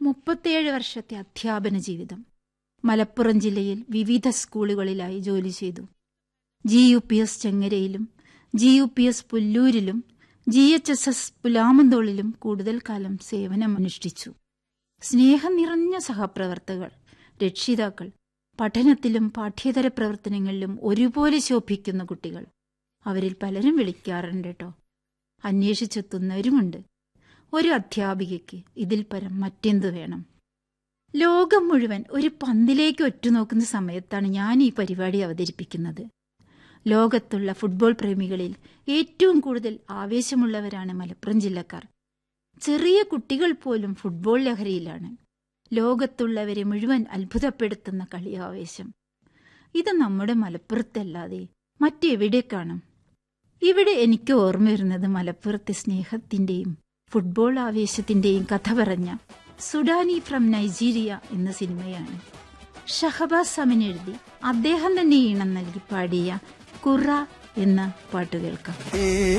മുപ്പത്തേഴ് വർഷത്തെ അധ്യാപന ജീവിതം മലപ്പുറം ജില്ലയിൽ വിവിധ സ്കൂളുകളിലായി ജോലി ചെയ്തു ജി യു പി എസ് ചെങ്ങരയിലും ജി യു പി എസ് പുല്ലൂരിലും ജി എച്ച് എസ് എസ് പുലാമന്തോളിലും കൂടുതൽ കാലം സേവനമനുഷ്ഠിച്ചു സ്നേഹം നിറഞ്ഞ സഹപ്രവർത്തകർ രക്ഷിതാക്കൾ പഠനത്തിലും പാഠ്യേതര പ്രവർത്തനങ്ങളിലും ഒരുപോലെ ശോഭിക്കുന്ന കുട്ടികൾ അവരിൽ പലരും വിളിക്കാറുണ്ട് കേട്ടോ അന്വേഷിച്ചെത്തുന്നവരുമുണ്ട് ഒരു അധ്യാപികയ്ക്ക് ഇതിൽ പരം മറ്റെന്തു വേണം ലോകം മുഴുവൻ ഒരു പന്തിലേക്ക് ഒറ്റുനോക്കുന്ന സമയത്താണ് ഞാൻ ഈ പരിപാടി അവതരിപ്പിക്കുന്നത് ലോകത്തുള്ള ഫുട്ബോൾ പ്രേമികളിൽ ഏറ്റവും കൂടുതൽ ആവേശമുള്ളവരാണ് മലപ്പുറം ജില്ലക്കാർ ചെറിയ കുട്ടികൾ പോലും ഫുട്ബോൾ ലഹരിയിലാണ് ലോകത്തുള്ളവരെ മുഴുവൻ അത്ഭുതപ്പെടുത്തുന്ന കളിയാവേശം ഇത് നമ്മുടെ മലപ്പുറത്തല്ലാതെ മറ്റെവിടെ കാണും ഇവിടെ എനിക്ക് ഓർമ്മ വരുന്നത് മലപ്പുറത്തെ സ്നേഹത്തിന്റെയും ഫുട്ബോൾ ആവേശത്തിന്റെയും കഥ പറഞ്ഞ സുഡാനി ഫ്രം നൈജീരിയ എന്ന സിനിമയാണ് ഷഹബാസ് അമിൻ എഴുതി അദ്ദേഹം തന്നെ ഈണം നൽകി പാടിയ കുറ എന്ന പാട്ട് കേൾക്കാം